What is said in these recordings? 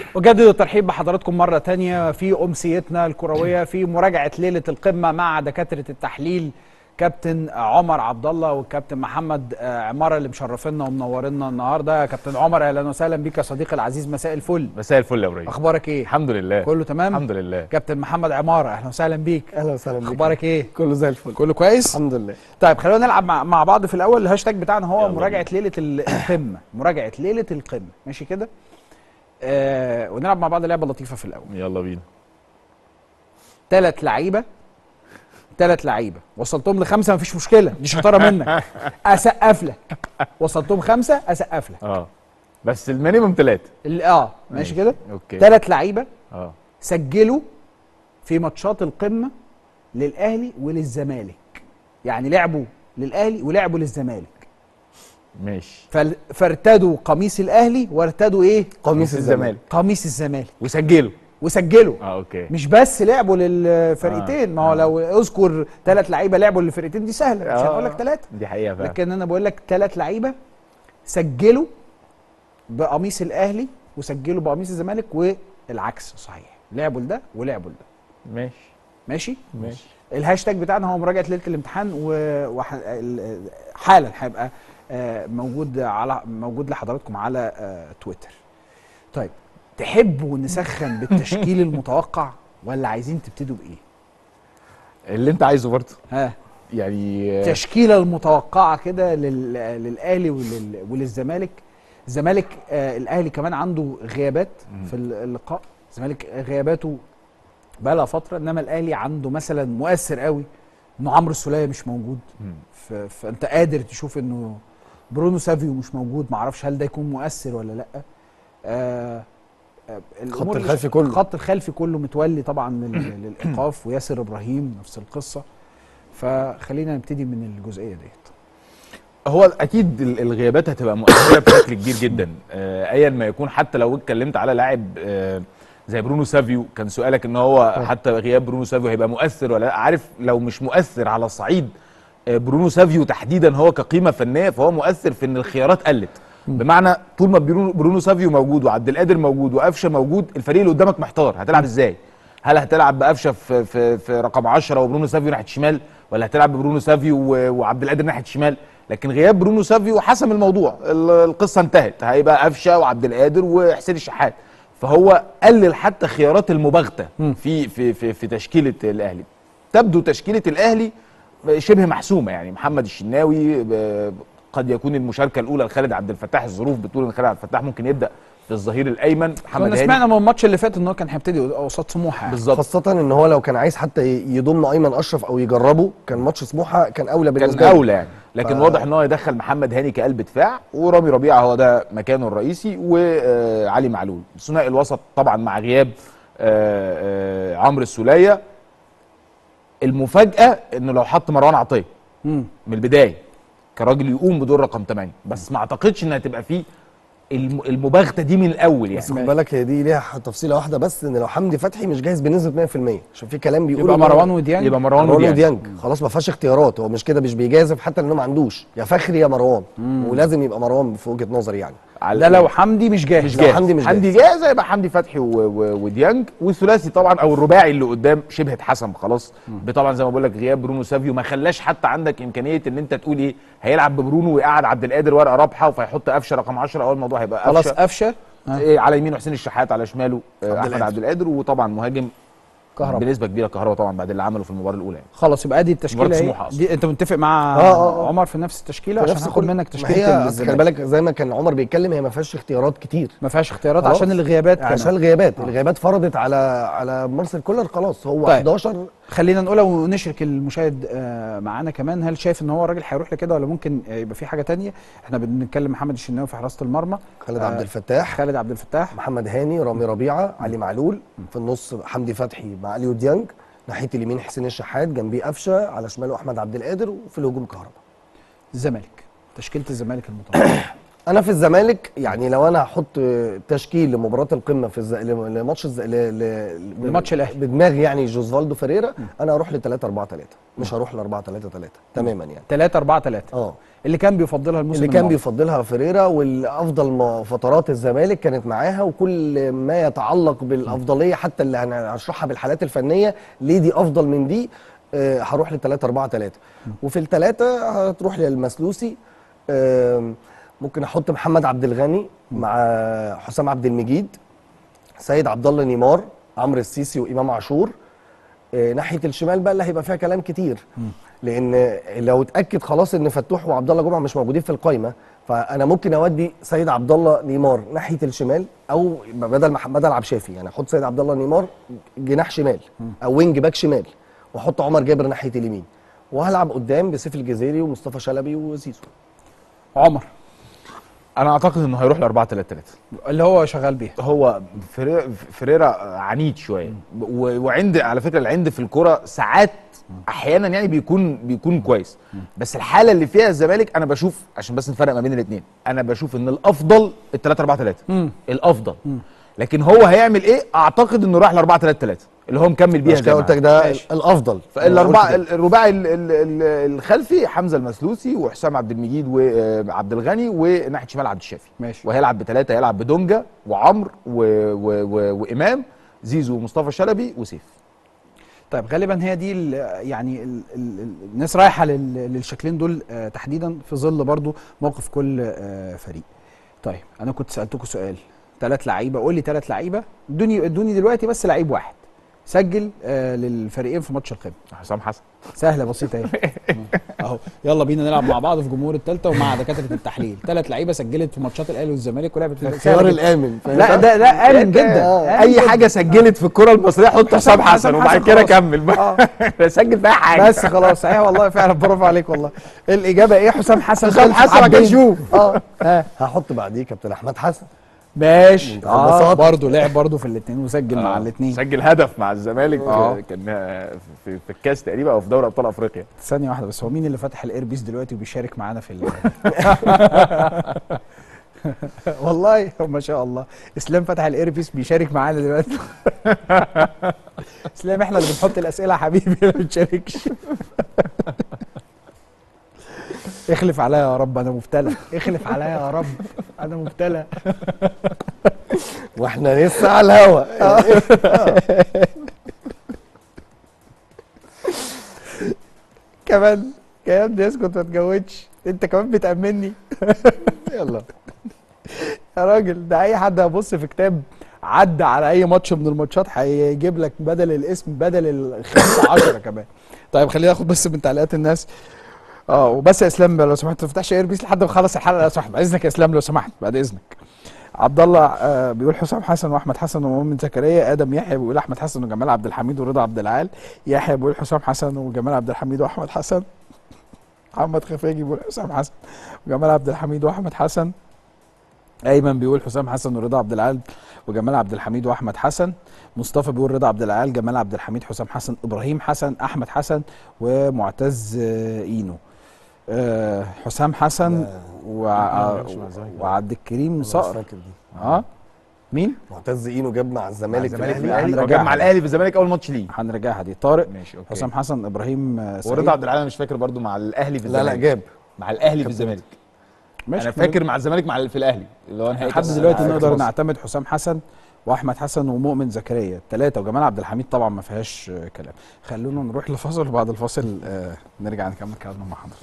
أجدد الترحيب بحضراتكم مرة تانية في أمسيتنا الكروية في مراجعة ليلة القمة مع دكاترة التحليل كابتن عمر عبد الله والكابتن محمد آه، عمارة اللي مشرفينا ومنورنا النهارده يا كابتن عمر اهلا وسهلا بيك يا صديقي العزيز مساء الفل مساء الفل يا ابراهيم اخبارك ايه الحمد لله كله تمام الحمد لله كابتن محمد عمارة اهلا وسهلا بيك اهلا وسهلا بك اخبارك ايه كله زي الفل كله كويس الحمد لله طيب خلونا نلعب مع, مع بعض في الاول الهاشتاج بتاعنا هو يلا مراجعه ليله ال- القمه مراجعه ليله القمه ماشي كده آه ونلعب مع بعض لعبه لطيفه في الاول يلا بينا ثلاث لعيبه ثلاث لعيبه وصلتهم لخمسه مفيش مشكله دي شطاره منك اسقف لك وصلتهم خمسه اسقف لك اه بس المينيمم ثلاثة ال- اه ماشي كده اوكي ثلاث لعيبه اه سجلوا في ماتشات القمه للاهلي وللزمالك يعني لعبوا للاهلي ولعبوا للزمالك ماشي فال- فارتدوا قميص الاهلي وارتدوا ايه قميص الزمالك قميص الزمالك وسجلوا وسجلوا اه اوكي مش بس لعبوا للفرقتين ما هو آه. لو اذكر ثلاث لعيبه لعبوا للفرقتين دي سهله مش آه. هنقول لك ثلاثه دي حقيقة فعلا لكن انا بقول لك ثلاث لعيبه سجلوا بقميص الاهلي وسجلوا بقميص الزمالك والعكس صحيح لعبوا لده ولعبوا لده ماشي ماشي ماشي الهاشتاج بتاعنا هو مراجعه ليله الامتحان و- وح... ال- حالا هيبقى آه، موجود على موجود لحضراتكم على آه، تويتر. طيب تحبوا نسخن بالتشكيل المتوقع ولا عايزين تبتدوا بايه؟ اللي انت عايزه برضه ها يعني التشكيله المتوقعه كده لل... للاهلي ولل... وللزمالك الزمالك آه الاهلي كمان عنده غيابات في اللقاء الزمالك غياباته بقى لها فتره انما الاهلي عنده مثلا مؤثر قوي انه عمرو السوليه مش موجود مم. ف... فانت قادر تشوف انه برونو سافيو مش موجود معرفش هل ده يكون مؤثر ولا لا آه آه، الأمور اللي- الخلفي كله. الخط الخلفي كله متولي طبعا لل- للايقاف وياسر ابراهيم نفس القصه فخلينا نبتدي من الجزئيه ديت هو اكيد ال- الغيابات هتبقى مؤثره بشكل كبير جدا آه، ايا ما يكون حتى لو اتكلمت على لاعب آه، زي برونو سافيو كان سؤالك ان هو حتى غياب برونو سافيو هيبقى مؤثر ولا لا عارف لو مش مؤثر على صعيد آه، برونو سافيو تحديدا هو كقيمه فنيه فهو مؤثر في ان الخيارات قلت بمعنى طول ما برونو برونو سافيو موجود وعبد القادر موجود وقفشه موجود الفريق اللي قدامك محتار هتلعب ازاي هل هتلعب بقفشه في في في رقم 10 وبرونو سافيو ناحيه الشمال ولا هتلعب ببرونو سافيو و- وعبد القادر ناحيه الشمال لكن غياب برونو سافيو حسم الموضوع ال- القصه انتهت هيبقى قفشه وعبد القادر وحسين الشحات فهو قلل حتى خيارات المباغته في في في في تشكيله الاهلي تبدو تشكيله الاهلي شبه محسومه يعني محمد الشناوي ب- قد يكون المشاركه الاولى لخالد عبد الفتاح الظروف بتقول ان خالد عبد الفتاح ممكن يبدا في الظهير الايمن محمد كنا هاني سمعنا من الماتش اللي فات ان هو كان هيبتدي قصاد سموحه يعني. بالظبط خاصة ان هو لو كان عايز حتى ي- يضم ايمن اشرف او يجربه كان ماتش سموحة كان اولى كان بالنسبة له. اولى يعني لكن ف- واضح ان هو يدخل محمد هاني كقلب دفاع ورامي ربيعه هو ده مكانه الرئيسي وعلي معلول ثنائي الوسط طبعا مع غياب آه، آه، عمرو السوليه المفاجاه انه لو حط مروان عطيه مم. من البدايه كراجل يقوم بدور رقم 8 بس ما اعتقدش انها تبقى فيه الم- المباغته دي من الاول يعني بس خد بالك هي دي ليها تفصيله واحده بس ان لو حمدي فتحي مش جاهز بنسبه 100% عشان في كلام بيقول يبقى إن مروان وديانج يبقى مروان مروان وديانج وديانج خلاص ما فيهاش اختيارات هو مش كده مش بيجازف حتى لانه ما عندوش يا فخري يا مروان ولازم يبقى مروان في وجهه نظري يعني على- ده لو حمدي مش جاهز مش لو جاهز حمدي مش حمدي جاهز هيبقى حمدي فتحي و... و... وديانج والثلاثي طبعا او الرباعي اللي قدام شبه اتحسم خلاص طبعا زي ما بقول لك غياب برونو سافيو ما خلاش حتى عندك امكانيه ان انت تقول ايه هيلعب ببرونو ويقعد عبد القادر ورقه رابحه فيحط قفشه رقم 10 اول الموضوع هيبقى خلاص قفشه قفشه آه. إيه على يمينه حسين الشحات على شماله آه، احمد القادر. عبد القادر وطبعا مهاجم كهربا بنسبه كبيره كهربا طبعا بعد اللي عمله في المباراه الاولى يعني. خلاص يبقى ادي التشكيله مباراة اهي. سموحة أصلاً. دي انت متفق مع آه، آه، آه. عمر في نفس التشكيله في عشان نفس هاخد كل- منك ما تشكيله هي أصل خلي الزمالك بالك زي ما كان عمر بيتكلم هي ما فيهاش اختيارات كتير ما فيهاش اختيارات خلاص. عشان الغيابات كمان عشان الغيابات الغيابات فرضت على على مارسيل كولر خلاص هو طيب. 11 خلينا نقولها ونشرك المشاهد آه، معانا كمان هل شايف ان هو الراجل هيروح لكده ولا ممكن آه، يبقى في حاجه تانية احنا بنتكلم محمد الشناوي في حراسه المرمى خالد آه، عبد الفتاح خالد عبد الفتاح محمد هاني رامي ربيعه علي معلول في النص حمدي فتحي مع اليو ديانج ناحيه اليمين حسين الشحات جنبيه قفشه على شماله احمد عبد القادر وفي الهجوم كهربا الزمالك تشكيله الزمالك المتوقعه انا في الزمالك يعني لو انا هحط تشكيل لمباراه القمه في الز... لماتش الز... ل... ل... لماتش الأهلي. بدماغي يعني جوزفالدو فيريرا انا هروح ل 3 4 3 مش هروح ل 4 3 3 تماما يعني 3 4 3 اه اللي كان بيفضلها الموسم اللي كان الماضي. بيفضلها فيريرا والافضل ما- فترات الزمالك كانت معاها وكل ما يتعلق بالافضليه حتى اللي هن- هنشرحها بالحالات الفنيه ليه دي افضل من دي آه، هروح ل 3 4 3 وفي الثلاثه هتروح للمسلوسي آم، ممكن احط محمد عبد الغني مع حسام عبد المجيد سيد عبد الله نيمار عمرو السيسي وامام عاشور آه، ناحيه الشمال بقى اللي هيبقى فيها كلام كتير لان لو اتاكد خلاص ان فتوح وعبد الله جمعه مش موجودين في القايمه فانا ممكن اودي سيد عبد الله نيمار ناحيه الشمال او بدل ما بدل عبد شافي يعني احط سيد عبد الله نيمار جناح شمال او وينج باك شمال واحط عمر جابر ناحيه اليمين وهلعب قدام بسيف الجزيري ومصطفى شلبي وزيزو عمر انا اعتقد انه هيروح ل 4 3 3 اللي هو شغال بيها هو فريرا, فريرا عنيد شويه و- وعند على فكره العند في الكوره ساعات احيانا يعني بيكون بيكون كويس بس الحاله اللي فيها الزمالك انا بشوف عشان بس نفرق ما بين الاثنين انا بشوف ان الافضل ال 3 4 3 الافضل لكن هو هيعمل ايه اعتقد انه راح ل 4 3 3 اللي هو مكمل بيها عشان كده زي ما قلت لك هو. ده ماشي. الافضل فالاربعه أنا قلت كده. الرباعي ال- ال- ال- الخلفي حمزه المسلوسي وحسام عبد المجيد وعبد الغني وناحيه شمال عبد الشافي ماشي. وهيلعب بثلاثه هيلعب بدونجا وعمرو و... و... و... وامام زيزو ومصطفى شلبي وسيف طيب غالبا هي دي ال يعني ال ال الناس رايحه لل للشكلين دول آه تحديدا في ظل برضو موقف كل آه فريق طيب انا كنت سالتكم سؤال ثلاث لعيبه قول لي ثلاث لعيبه ادوني ادوني دلوقتي بس لعيب واحد سجل آه للفريقين في ماتش القمه حسام حسن سهله بسيطه اهي اهو يلا بينا نلعب مع بعض في جمهور الثالثه ومع دكاتره التحليل ثلاث لعيبه سجلت في ماتشات الاهلي والزمالك ولعبت في الخيار سهلة جدا. الامن فاهم؟ لا ده ده امن جدا آه. آمن اي جداً. حاجه سجلت في الكره المصريه حط حسام حسن حسام وبعد حسن كده خلاص. كمل بقى سجل في اي حاجه بس خلاص صحيح والله فعلا برافو عليك والله الاجابه ايه حسام حسن حسام خلف حسن ما عبد كانش الشوف اه ها هحط بعديه كابتن احمد حسن ماشي منتخب اه بساطة. برضه لعب برضه في الاثنين وسجل مع الاثنين سجل هدف مع الزمالك آه. كان في, في الكاس تقريبا او في دوري ابطال افريقيا ثانيه واحده بس هو مين اللي فتح الايربيس دلوقتي وبيشارك معانا في ال... والله ما شاء الله اسلام فتح الايربيس بيشارك معانا دلوقتي اسلام احنا اللي بنحط الاسئله يا حبيبي ما بنشاركش اخلف عليا يا رب انا مبتلى اخلف عليا يا رب انا مبتلى واحنا لسه على الهوا كمان كمان ده اسكت ما تجودش انت كمان بتأمني يلا يا راجل ده اي حد هيبص في كتاب عدى على اي ماتش من الماتشات هيجيب لك بدل الاسم بدل الخمسة عشرة كمان طيب خلينا ناخد بس من تعليقات الناس اه وبس يا اسلام لو سمحت ما تفتحش ايربيس لحد ما نخلص الحلقه لو سمحت بعد اذنك يا اسلام لو سمحت بعد اذنك عبد الله آه بيقول حسام حسن واحمد حسن ومؤمن زكريا ادم يحيى بيقول احمد حسن وجمال عبد الحميد ورضا عبد العال يحيى بيقول حسام حسن وجمال عبد الحميد واحمد حسن محمد خفاجي بيقول حسام حسن وجمال عبد الحميد واحمد حسن ايمن بيقول حسام حسن ورضا عبد العال وجمال عبد الحميد واحمد حسن مصطفى بيقول رضا عبد العال جمال عبد الحميد حسام حسن ابراهيم حسن احمد حسن ومعتز آه، اينو آه، حسام حسن لا، وع- مش مع الزمالك. وعبد الكريم مش صقر فاكر دي اه مين معتز اينو جاب مع الزمالك في الزمالك في الاهلي الاهلي هنرجعها. وجاب مع الاهلي في الزمالك اول ماتش ليه هنرجعها دي طارق ماشي اوكي حسام حسن ابراهيم آه، سعيد ورضا عبد العال أنا مش فاكر برضو مع الاهلي في لا الزمالك لا جاب مع الاهلي في كابتن. الزمالك ماشي انا فاكر مع الزمالك مع في الاهلي اللي هو نهائي لحد كأس- دلوقتي كأس نقدر مصر. نعتمد حسام حسن واحمد حسن ومؤمن زكريا الثلاثه وجمال عبد الحميد طبعا ما فيهاش آه، كلام خلونا نروح لفاصل وبعد الفاصل آه نرجع نكمل كلامنا مع حضرتك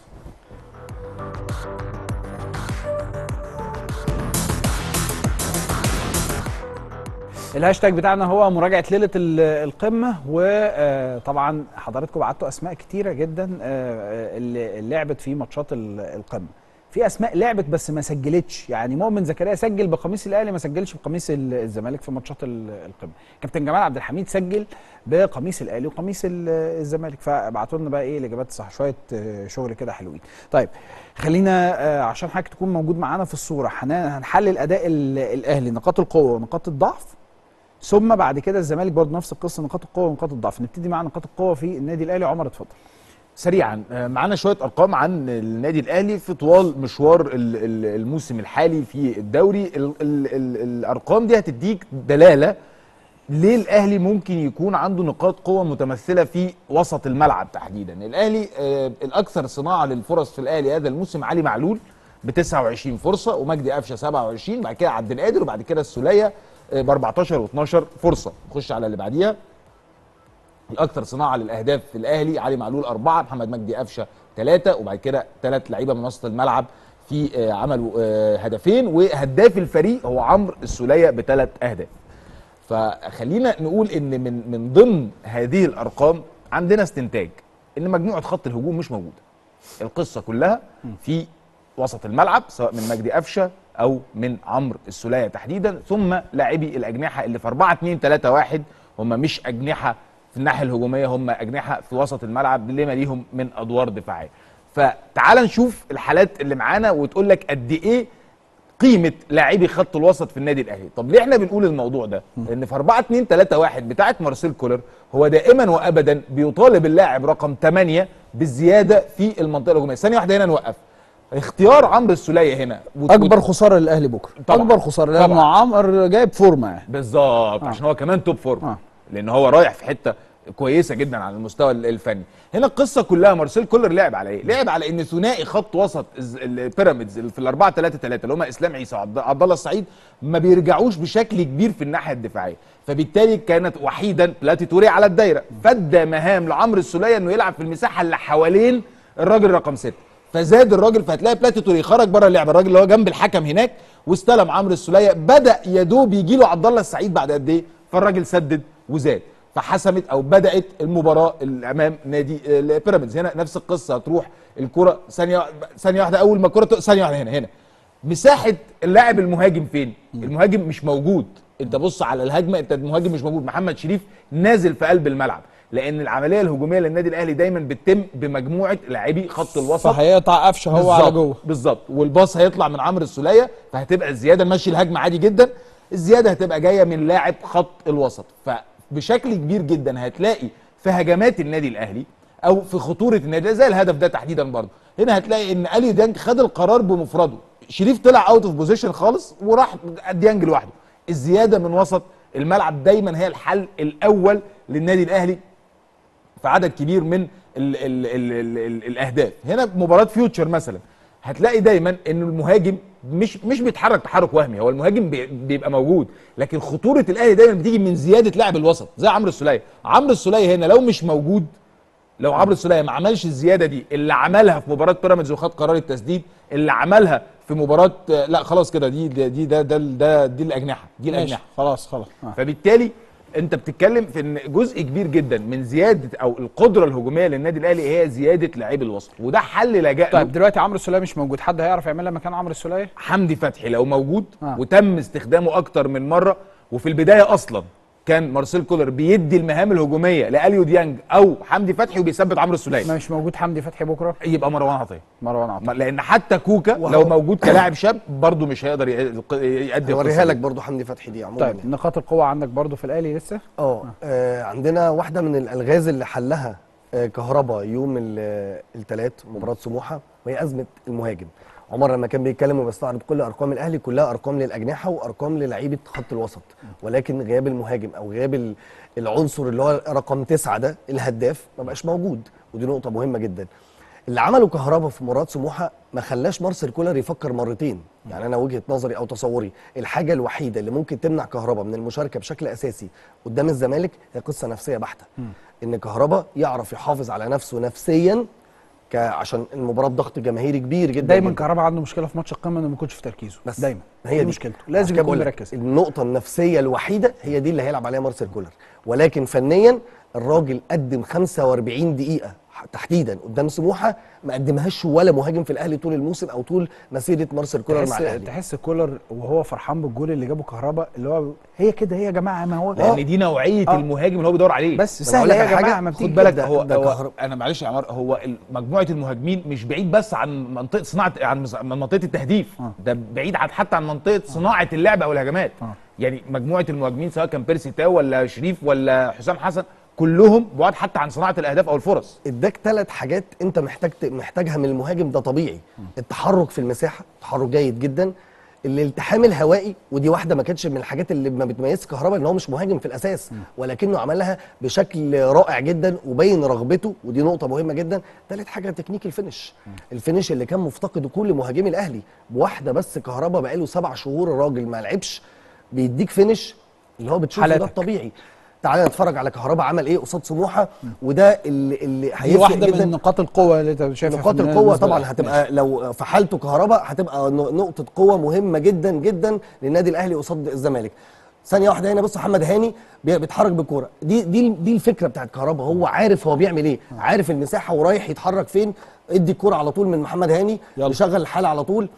الهاشتاج بتاعنا هو مراجعه ليله ال- القمه وطبعا حضراتكم بعتوا اسماء كتيره جدا آه، آه، اللي اللي لعبت في ماتشات ال- القمه في اسماء لعبت بس ما سجلتش يعني مؤمن زكريا سجل بقميص الاهلي ما سجلش بقميص ال- الزمالك في ماتشات ال- القمه كابتن جمال عبد الحميد سجل بقميص الاهلي وقميص ال- الزمالك فابعتوا لنا بقى ايه الاجابات الصح شويه آه، شغل كده حلوين طيب خلينا آه، عشان حضرتك تكون موجود معانا في الصوره هن- هنحلل اداء ال- الاهلي نقاط القوه ونقاط الضعف ثم بعد كده الزمالك برضه نفس القصه نقاط القوه ونقاط الضعف نبتدي مع نقاط القوه في النادي الاهلي عمر اتفضل سريعا آه، معانا شويه ارقام عن النادي الاهلي في طوال مشوار ال- ال- الموسم الحالي في الدوري ال ال ال الارقام دي هتديك دلاله ليه الاهلي ممكن يكون عنده نقاط قوه متمثله في وسط الملعب تحديدا الاهلي آه الاكثر صناعه للفرص في الاهلي هذا الموسم علي معلول ب 29 فرصه ومجدي قفشه 27 بعد كده عبد القادر وبعد كده السوليه ب 14 و12 فرصه نخش على اللي بعديها الاكثر صناعه للاهداف في الاهلي علي معلول اربعه محمد مجدي قفشه ثلاثه وبعد كده ثلاث لعيبه من وسط الملعب في آه، عملوا آه، هدفين وهداف الفريق هو عمرو السوليه بثلاث اهداف فخلينا نقول ان من من ضمن هذه الارقام عندنا استنتاج ان مجموعه خط الهجوم مش موجوده القصه كلها في وسط الملعب سواء من مجدي قفشه او من عمرو السوليه تحديدا ثم لاعبي الاجنحه اللي في 4 2 3 1 هم مش اجنحه في الناحيه الهجوميه هم اجنحه في وسط الملعب لما ليهم من ادوار دفاعيه فتعال نشوف الحالات اللي معانا وتقول لك قد ايه قيمه لاعبي خط الوسط في النادي الاهلي طب ليه احنا بنقول الموضوع ده لان في 4 2 3 1 بتاعه مارسيل كولر هو دائما وابدا بيطالب اللاعب رقم 8 بالزياده في المنطقه الهجوميه ثانيه واحده هنا نوقف اختيار عمرو السوليه هنا وت- اكبر خساره للاهلي بكره طبعاً. اكبر خساره لانه طبعاً. عمر جايب فورمه يعني بالظبط آه. عشان هو كمان توب فورم آه. لان هو رايح في حته كويسه جدا على المستوى ال- الفني هنا القصه كلها مارسيل كولر لعب على ايه لعب على ان ثنائي خط وسط الز- البيراميدز اللي في الأربعة 3 3 اللي هم اسلام عيسى وعبد عبد الله السعيد ما بيرجعوش بشكل كبير في الناحيه الدفاعيه فبالتالي كانت وحيدا بلاتي توري على الدايره فادى مهام لعمرو السوليه انه يلعب في المساحه اللي حوالين الراجل رقم 6 فزاد الراجل فهتلاقي بلاتي توري خرج بره اللعبه الراجل اللي هو جنب الحكم هناك واستلم عمرو السوليه بدا يا دوب يجي له عبد الله السعيد بعد قد ايه فالراجل سدد وزاد فحسمت او بدات المباراه اللي امام نادي البيراميدز هنا نفس القصه هتروح الكره ثانيه ثانيه واحده اول ما الكره تق- ثانيه واحده هنا هنا مساحه اللاعب المهاجم فين المهاجم مش موجود انت بص على الهجمه انت المهاجم مش موجود محمد شريف نازل في قلب الملعب لان العمليه الهجوميه للنادي الاهلي دايما بتتم بمجموعه لاعبي خط الوسط فهيقطع قفشه هو على بالظبط- جوه بالظبط والباص هيطلع من عمرو السوليه فهتبقى الزياده ماشي الهجمه عادي جدا الزياده هتبقى جايه من لاعب خط الوسط فبشكل كبير جدا هتلاقي في هجمات النادي الاهلي او في خطوره النادي زي الهدف ده تحديدا برضه هنا هتلاقي ان اليو ديانج خد القرار بمفرده شريف طلع اوت اوف بوزيشن خالص وراح ديانج لوحده الزياده من وسط الملعب دايما هي الحل الاول للنادي الاهلي في عدد كبير من ال ال ال ال ال الاهداف هنا مباراه فيوتشر مثلا هتلاقي دايما ان المهاجم مش مش بيتحرك تحرك وهمي هو المهاجم بي- بيبقى موجود لكن خطوره الاهلي دايما بتيجي من زياده لاعب الوسط زي عمرو السوليه عمرو السوليه هنا لو مش موجود لو عمرو السوليه ما عملش الزياده دي اللي عملها في مباراه بيراميدز وخد قرار التسديد اللي عملها في مباراه لا خلاص كده دي دي ده ده, ده دي الاجنحه دي ماشي الاجنحه خلاص خلاص آه. فبالتالي انت بتتكلم في ان جزء كبير جدا من زياده او القدره الهجوميه للنادي الاهلي هي زياده لاعبي الوسط وده حل لجأ له طيب دلوقتي عمرو السوليه مش موجود حد هيعرف يعملها مكان عمرو السوليه حمدي فتحي لو موجود آه. وتم استخدامه اكتر من مره وفي البدايه اصلا كان مارسيل كولر بيدي المهام الهجوميه لاليو ديانج او حمدي فتحي وبيثبت عمرو السوليه مش موجود حمدي فتحي بكره يبقى مروان عطيه مروان عطيه لان حتى كوكا وهو- لو موجود كلاعب شاب برضه مش هيقدر يأدي القصة هوريها دي. لك برضو حمدي فتحي دي عموما طيب يعني. نقاط القوه عندك برضو في الاهلي لسه اه آه، عندنا واحده من الالغاز اللي حلها آه، كهربا يوم الثلاث مباراه سموحه وهي ازمه المهاجم عمر لما كان بيتكلم وبيستعرض كل ارقام الاهلي كلها ارقام للاجنحه وارقام للعيبه خط الوسط ولكن غياب المهاجم او غياب ال- العنصر اللي هو رقم تسعة ده الهداف ما بقاش موجود ودي نقطه مهمه جدا اللي عمله كهربا في مباراه سموحه ما خلاش مارسيل كولر يفكر مرتين يعني انا وجهه نظري او تصوري الحاجه الوحيده اللي ممكن تمنع كهربا من المشاركه بشكل اساسي قدام الزمالك هي قصه نفسيه بحته ان كهربا يعرف يحافظ على نفسه نفسيا ك... عشان المباراه بضغط جماهيري كبير جدا دايما جداً. كهربا عنده مشكله في ماتش القمه انه ما يكونش في تركيزه بس دايما هي دي مشكلته لازم عشان كده يكون بقول لك مركز النقطه النفسيه الوحيده هي دي اللي هيلعب عليها مارسيل كولر ولكن فنيا الراجل قدم 45 دقيقه تحديدا قدام سموحه ما قدمهاش ولا مهاجم في الاهلي طول الموسم او طول مسيره مارسيل كولر مع تحس الاهلي تحس كولر وهو فرحان بالجول اللي جابه كهربا اللي هو هي كده هي يا جماعه ما هو لان دي نوعيه آه. المهاجم اللي هو بيدور عليه بس ما أنا سهله أقول لك يا على جماعه حاجة، ما خد بتيجي بالك ده- هو, ده هو كهرب- انا معلش يا عمار هو ال- مجموعه المهاجمين مش بعيد بس عن منطقه صناعه عن مس- من منطقه التهديف آه. ده بعيد عن حتى عن منطقه صناعه اللعب او الهجمات آه. يعني مجموعه المهاجمين سواء كان بيرسي تاو ولا شريف ولا حسام حسن كلهم بعاد حتى عن صناعه الاهداف او الفرص اداك ثلاث حاجات انت محتاج ت- محتاجها من المهاجم ده طبيعي التحرك في المساحه تحرك جيد جدا الالتحام الهوائي ودي واحده ما كانتش من الحاجات اللي ما بتميز كهربا ان هو مش مهاجم في الاساس ولكنه عملها بشكل رائع جدا وبين رغبته ودي نقطه مهمه جدا ثالث حاجه تكنيك الفينش الفينش اللي كان مفتقده كل مهاجمي الاهلي بواحده بس كهربا بقاله سبع شهور الراجل ما لعبش بيديك فينش اللي هو بتشوفه ده حالاتك. الطبيعي تعالى نتفرج على كهربا عمل ايه قصاد سموحه وده اللي اللي دي هيفرق واحده جدا من نقاط القوه اللي انت شايفها نقاط في القوه بالنسبة طبعا لك. هتبقى لو في حالته كهرباء هتبقى ن- نقطه قوه مهمه جدا جدا للنادي الاهلي قصاد الزمالك ثانيه واحده هنا بص محمد هاني بي- بيتحرك بالكوره دي دي دي الفكره بتاعت كهرباء هو عارف هو بيعمل ايه عارف المساحه ورايح يتحرك فين ادي الكوره على طول من محمد هاني يلا. يشغل الحاله على طول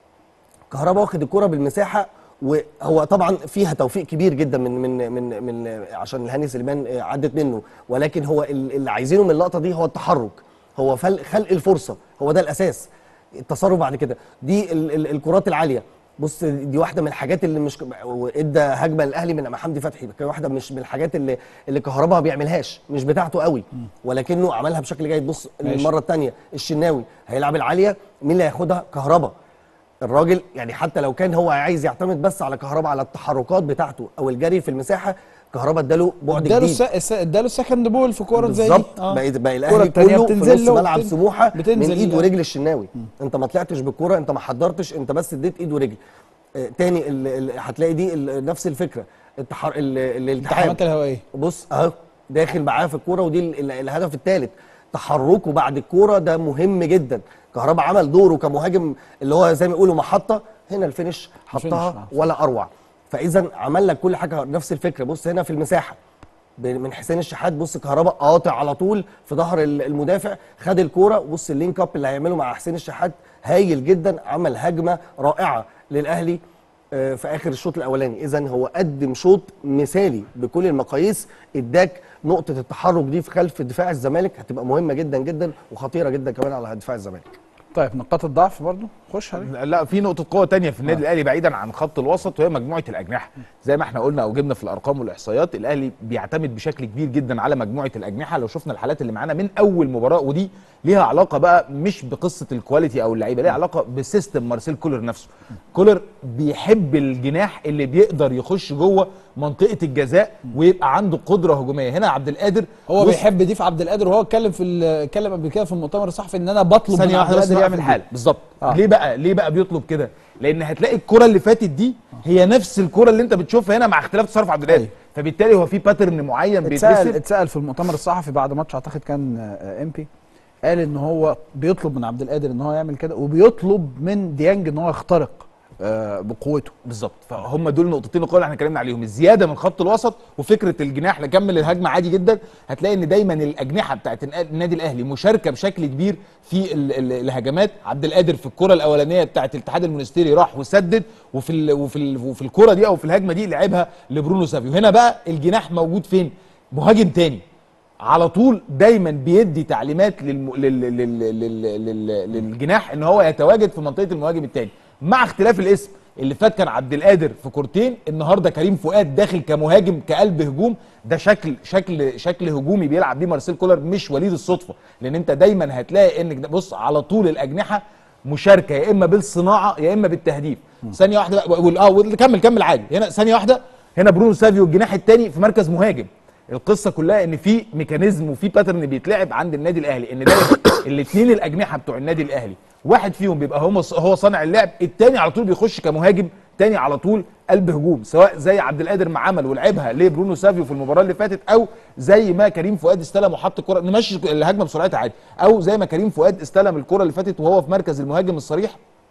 كهربا واخد الكرة بالمساحة وهو طبعا فيها توفيق كبير جدا من من من من عشان الهاني سليمان عدت منه ولكن هو ال- اللي عايزينه من اللقطة دي هو التحرك هو فل- خلق الفرصة هو ده الأساس التصرف بعد كده دي ال- ال- الكرات العالية بص دي واحده من الحاجات اللي مش ادى هجمه للاهلي من حمدي فتحي كان واحده مش من الحاجات اللي اللي كهربا ما بيعملهاش مش بتاعته قوي ولكنه عملها بشكل جيد بص ماشي. المره الثانيه الشناوي هيلعب العاليه مين اللي هياخدها كهربا الراجل يعني حتى لو كان هو عايز يعتمد بس على كهربا على التحركات بتاعته او الجري في المساحه كهربا اداله بعد اداله جديد الس- الس- اداله السكند بول في كوره زي دي بالظبط آه. بقى, بقى الكرة الاهلي التانية كله في بتنزل نص له ملعب وبتن- سموحه من بتنزل ايد له. ورجل الشناوي انت ما طلعتش بالكوره انت ما حضرتش انت بس اديت ايد ورجل آه تاني ال- ال- هتلاقي دي ال- نفس الفكره التحر ال- ال- الالتحام التحامات الهوائيه بص اهو داخل معاه في الكوره ودي ال- ال- الهدف الثالث تحركه بعد الكوره ده مهم جدا كهربا عمل دوره كمهاجم اللي هو زي ما يقولوا محطه هنا الفينش حطها آه. ولا اروع فاذا عمل لك كل حاجه نفس الفكره بص هنا في المساحه ب- من حسين الشحات بص كهربا قاطع على طول في ظهر ال- المدافع خد الكوره بص اللينك اب اللي هيعمله مع حسين الشحات هايل جدا عمل هجمه رائعه للاهلي آه، في اخر الشوط الاولاني اذا هو قدم شوط مثالي بكل المقاييس اداك نقطه التحرك دي في خلف دفاع الزمالك هتبقى مهمه جدا جدا وخطيره جدا كمان على دفاع الزمالك طيب نقاط الضعف برضو خش عليه لا في نقطة قوة تانية في النادي الأهلي بعيدا عن خط الوسط وهي مجموعة الأجنحة زي ما احنا قلنا أو جبنا في الأرقام والإحصائيات الأهلي بيعتمد بشكل كبير جدا على مجموعة الأجنحة لو شفنا الحالات اللي معانا من أول مباراة ودي ليها علاقة بقى مش بقصة الكواليتي أو اللعيبة ليها علاقة بسيستم مارسيل كولر نفسه كولر بيحب الجناح اللي بيقدر يخش جوه منطقة الجزاء ويبقى عنده قدرة هجومية هنا عبد القادر هو وسط- بيحب يضيف عبد القادر وهو اتكلم في ال- اتكلم قبل كده في المؤتمر الصحفي ان انا بطلب من ثانية عبد واحدة بس القادر يعمل يعمل حالة بالظبط آه. آه. ليه بقى ليه بقى بيطلب كده لان هتلاقي الكرة اللي فاتت دي هي نفس الكرة اللي انت بتشوفها هنا مع اختلاف تصرف عبد القادر أيوة. فبالتالي هو في باترن معين اتسال بيترسم اتسال في المؤتمر الصحفي بعد ماتش اعتقد كان ام بي قال ان هو بيطلب من عبد القادر ان هو يعمل كده وبيطلب من ديانج ان هو يخترق آه، بقوته بالظبط فهم دول نقطتين القوه اللي احنا اتكلمنا عليهم الزياده من خط الوسط وفكره الجناح نكمل الهجمه عادي جدا هتلاقي ان دايما الاجنحه بتاعت النا- النادي الاهلي مشاركه بشكل كبير في ال ال الهجمات عبد القادر في الكره الاولانيه بتاعت الاتحاد المونستيري راح وسدد وفي ال وفي ال وفي الكره دي او في الهجمه دي لعبها لبرونو سافيو هنا بقى الجناح موجود فين مهاجم تاني على طول دايما بيدي تعليمات للم... لل... لل... لل... لل... للجناح ان هو يتواجد في منطقه المهاجم الثاني مع اختلاف الاسم اللي فات كان عبد القادر في كورتين النهارده كريم فؤاد داخل كمهاجم كقلب هجوم ده شكل شكل شكل هجومي بيلعب بيه مارسيل كولر مش وليد الصدفه لان انت دايما هتلاقي ان بص على طول الاجنحه مشاركه يا اما بالصناعه يا اما بالتهديف ثانيه واحده بقى وال- اه وال- كمل كمل عادي هنا ثانيه واحده هنا برونو سافيو الجناح الثاني في مركز مهاجم القصه كلها ان في ميكانيزم وفي باترن بيتلعب عند النادي الاهلي ان دايما الاثنين الاجنحه بتوع النادي الاهلي واحد فيهم بيبقى هو هو صانع اللعب الثاني على طول بيخش كمهاجم تاني على طول قلب هجوم سواء زي عبد القادر ما عمل ولعبها لبرونو سافيو في المباراه اللي فاتت او زي ما كريم فؤاد استلم وحط كره نمشي الهجمه بسرعتها عادي او زي ما كريم فؤاد استلم الكره اللي فاتت وهو في مركز المهاجم الصريح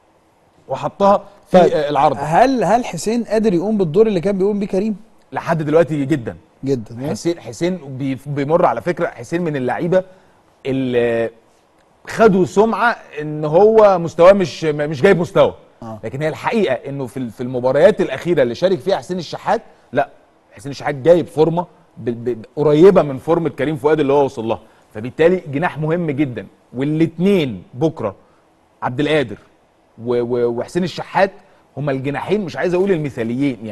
وحطها في طيب، آه، العرض هل هل حسين قادر يقوم بالدور اللي كان بيقوم بيه كريم لحد دلوقتي جدا جدا حسين حسين بي- بيمر على فكره حسين من اللعيبه اللي خدوا سمعه ان هو مستواه مش مش جايب مستوى آه. لكن هي الحقيقه انه في ال- في المباريات الاخيره اللي شارك فيها حسين الشحات لا حسين الشحات جايب فورمه ب- ب- قريبه من فورمه كريم فؤاد اللي هو وصل لها فبالتالي جناح مهم جدا والاثنين بكره عبد القادر و- و- وحسين الشحات هما الجناحين مش عايز اقول المثاليين يعني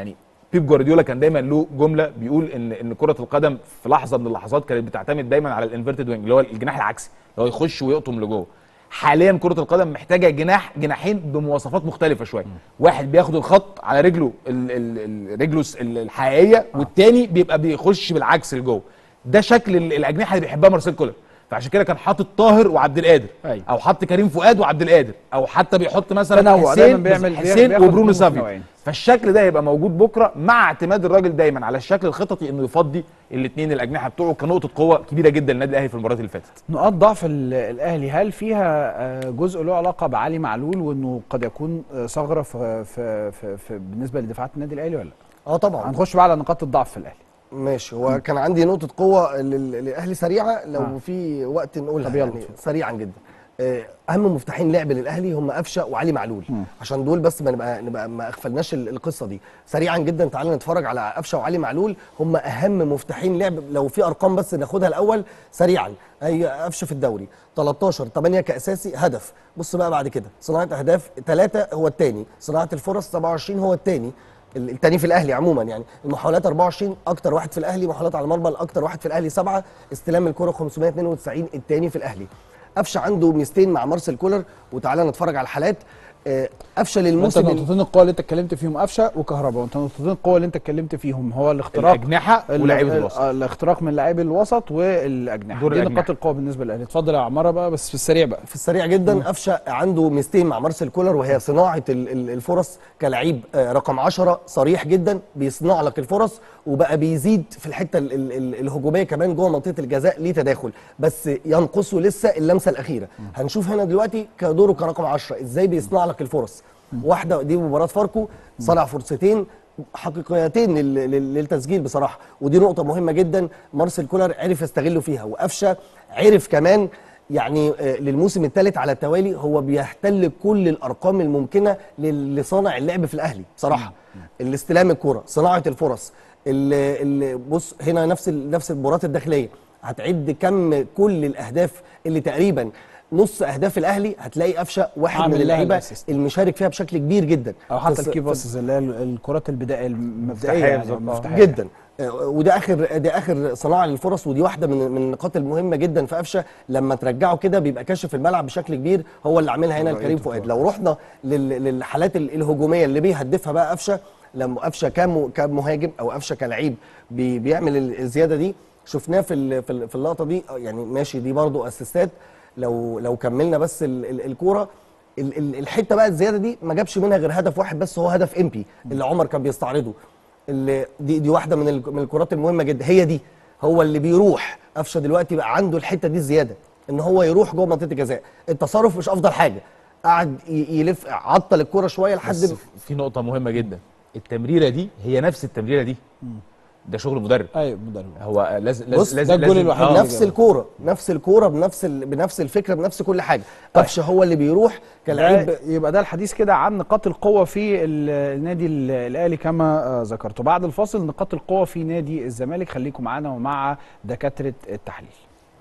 بيب جوارديولا كان دايما له جمله بيقول ان ان كره القدم في لحظه من اللحظات كانت بتعتمد دايما على الانفيرتد وينج اللي هو الجناح العكسي اللي هو يخش ويقطم لجوه حاليا كره القدم محتاجه جناح جناحين بمواصفات مختلفه شويه واحد بياخد الخط على رجله ال ال ال رجله الس- ال- الحقيقيه والتاني بيبقى بيخش بالعكس لجوه ده شكل ال- الاجنحه اللي بيحبها مارسيل كولر فعشان كده كان حاطط طاهر وعبد القادر أيوة. او حط كريم فؤاد وعبد القادر او حتى بيحط مثلا تنوع، حسين دايما بيعمل- حسين بياخد وبرونو كل سافيو متنوعين. فالشكل ده هيبقى موجود بكره مع اعتماد الراجل دايما على الشكل الخططي انه يفضي الاثنين الاجنحه بتوعه كنقطه قوه كبيره جدا للنادي الاهلي في المباريات اللي فاتت نقاط ضعف ال- الاهلي هل فيها آه، جزء له علاقه بعلي معلول وانه قد يكون آه، ثغره في, في, في, في بالنسبه لدفاعات النادي الاهلي ولا لا؟ اه طبعا هنخش بقى على نقاط الضعف في الاهلي ماشي هو كان عندي نقطة قوة لل- للأهلي سريعة لو آه. في وقت نقولها طب يلا يعني اتفضل. سريعا جدا آه، أهم مفتاحين لعب للأهلي هم قفشة وعلي معلول مم. عشان دول بس ما نبقى نبقى ما أغفلناش ال- القصة دي سريعا جدا تعالى نتفرج على قفشة وعلي معلول هم أهم مفتاحين لعب لو في أرقام بس ناخدها الأول سريعا أي قفشة في الدوري 13 8 كأساسي هدف بص بقى بعد كده صناعة أهداف 3 هو الثاني صناعة الفرص 27 هو الثاني ال- التاني في الاهلي عموما يعني المحاولات 24 اكتر واحد في الاهلي محاولات على المرمى الاكتر واحد في الاهلي سبعه استلام الكره 592 التاني في الاهلي قفشه عنده ميزتين مع مارسيل كولر وتعالى نتفرج على الحالات آه، قفشه انت للموسم ال- نقطتين القوه اللي انت اتكلمت فيهم قفشه وكهرباء وانت نقطتين القوه اللي انت اتكلمت فيهم هو الاختراق الاجنحه ال- ولاعيبه ال- الوسط آه، الاختراق من لاعبي الوسط والاجنحه دور دي الأجنحة. نقاط القوه بالنسبه للاهلي اتفضل يا عماره بقى بس في السريع بقى في السريع جدا قفشه عنده ميزتين مع مارسيل كولر وهي صناعه ال- ال- الفرص كلعيب آه، رقم 10 صريح جدا بيصنع لك الفرص وبقى بيزيد في الحته ال- ال- ال- الهجوميه كمان جوه منطقه الجزاء ليه تداخل بس ينقصه لسه اللمسه الاخيره هنشوف هنا دلوقتي كدوره كرقم 10 ازاي بيصنع لك الفرص واحده دي مباراه فاركو صنع فرصتين حقيقيتين لل- لل- للتسجيل بصراحه ودي نقطه مهمه جدا مارسيل كولر عرف يستغله فيها وقفشه عرف كمان يعني آه، للموسم الثالث على التوالي هو بيحتل كل الارقام الممكنه لل- لصانع اللعب في الاهلي بصراحه الاستلام الكره صناعه الفرص ال- ال- بص هنا نفس ال- نفس المباريات الداخليه هتعد كم كل الاهداف اللي تقريبا نص اهداف الاهلي هتلاقي قفشه واحد عامل من لها اللعيبه الأسيست. المشارك فيها بشكل كبير جدا او حتى بس- الكي ف- باسز اللي هي ال- الكرات البدائيه المبدئيه مفتاحية يعني بالظبط. المفتاحية. جدا آه، وده اخر ده اخر صناعه للفرص ودي واحده من من النقاط المهمه جدا في قفشه لما ترجعه كده بيبقى كاشف الملعب بشكل كبير هو اللي عاملها هنا لكريم فؤاد لو رحنا لل- للحالات ال- الهجوميه اللي بيهدفها بقى قفشه لما قفشه كم كمهاجم او قفشه كلعيب بي بيعمل ال- الزياده دي شفناه في ال- في ال- في اللقطه دي آه، يعني ماشي دي برضو اسيستات لو لو كملنا بس ال- ال- الكوره ال- ال- الحته بقى الزياده دي ما جابش منها غير هدف واحد بس هو هدف امبي اللي عمر كان بيستعرضه اللي دي دي واحده من ال- من الكرات المهمه جدا هي دي هو اللي بيروح قفشه دلوقتي بقى عنده الحته دي زياده ان هو يروح جوه منطقه الجزاء التصرف مش افضل حاجه قعد ي- يلف عطل الكره شويه لحد بس ب- في نقطه مهمه جدا التمريره دي هي نفس التمريره دي ده شغل مدرب ايوه مدرب هو لازم بص، لازم ده الجول لازم- الوحيد آه. اللي نفس الكوره نفس الكوره بنفس ال... بنفس الفكره بنفس كل حاجه قفشه هو اللي بيروح كلاعب ده يبقى ده الحديث كده عن نقاط القوة في ال- النادي ال- الأهلي كما آه، ذكرت بعد الفاصل نقاط القوة في نادي الزمالك خليكم معانا ومع دكاترة التحليل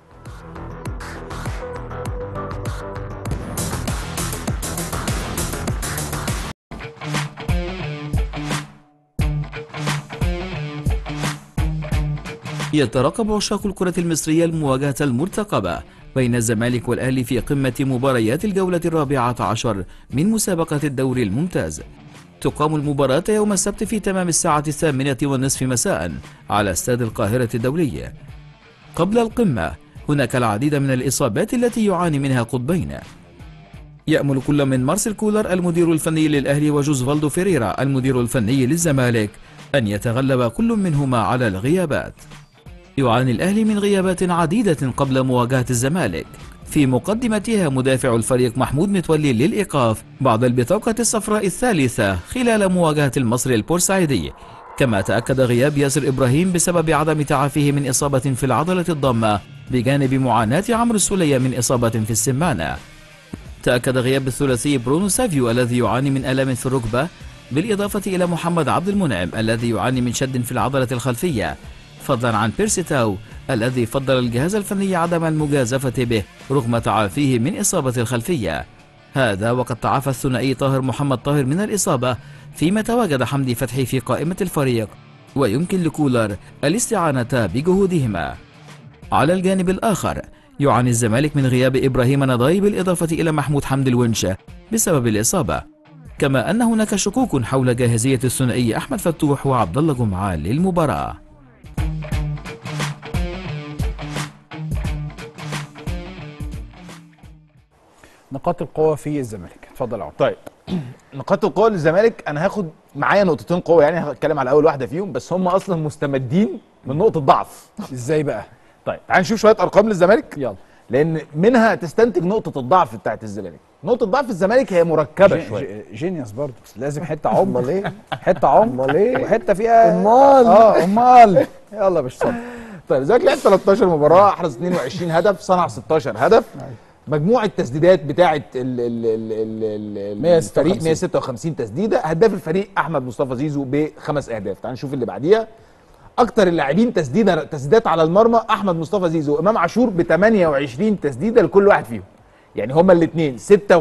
يترقب عشاق الكرة المصرية المواجهة المرتقبة بين الزمالك والأهلي في قمة مباريات الجولة الرابعة عشر من مسابقة الدوري الممتاز تقام المباراة يوم السبت في تمام الساعة الثامنة والنصف مساء على استاد القاهرة الدولي قبل القمة هناك العديد من الإصابات التي يعاني منها قطبين يأمل كل من مارسيل كولر المدير الفني للأهلي وجوز فالدو فيريرا المدير الفني للزمالك أن يتغلب كل منهما على الغيابات يعاني الأهلي من غيابات عديدة قبل مواجهة الزمالك في مقدمتها مدافع الفريق محمود متولي للإيقاف بعد البطاقة الصفراء الثالثة خلال مواجهة المصري البورسعيدي كما تأكد غياب ياسر إبراهيم بسبب عدم تعافيه من إصابة في العضلة الضمة بجانب معاناة عمرو السولية من إصابة في السمانة تأكد غياب الثلاثي برونو سافيو الذي يعاني من آلام في الركبة بالإضافة إلى محمد عبد المنعم الذي يعاني من شد في العضلة الخلفية فضلا عن بيرسي تاو الذي فضل الجهاز الفني عدم المجازفة به رغم تعافيه من إصابة الخلفية هذا وقد تعافى الثنائي طاهر محمد طاهر من الإصابة فيما تواجد حمدي فتحي في قائمة الفريق ويمكن لكولر الاستعانة بجهودهما على الجانب الآخر يعاني الزمالك من غياب إبراهيم نضاي بالإضافة إلى محمود حمد الونش بسبب الإصابة كما أن هناك شكوك حول جاهزية الثنائي أحمد فتوح وعبد الله جمعة للمباراة نقاط القوه في الزمالك اتفضل يا عمر طيب نقاط القوه للزمالك انا هاخد معايا نقطتين قوه يعني هتكلم على اول واحده فيهم بس هم اصلا مستمدين من نقطه ضعف ازاي بقى طيب تعال نشوف شويه ارقام للزمالك يلا لان منها تستنتج نقطه الضعف بتاعت الزمالك نقطه ضعف الزمالك هي مركبه جي- شويه جي- جينيوس برضه لازم حته عمق امال ايه حته عمق امال ايه وحته فيها امال اه امال يلا يا باشا اتفضل طيب الزمالك لعب 13 مباراه احرز 22 هدف صنع 16 هدف مجموع التسديدات بتاعه ال ال ال ال ال 156. الفريق 156 تسديده هداف الفريق احمد مصطفى زيزو بخمس اهداف تعال نشوف اللي بعديها اكتر اللاعبين تسديده تسديدات على المرمى احمد مصطفى زيزو وامام عاشور ب 28 تسديده لكل واحد فيهم يعني هما الاثنين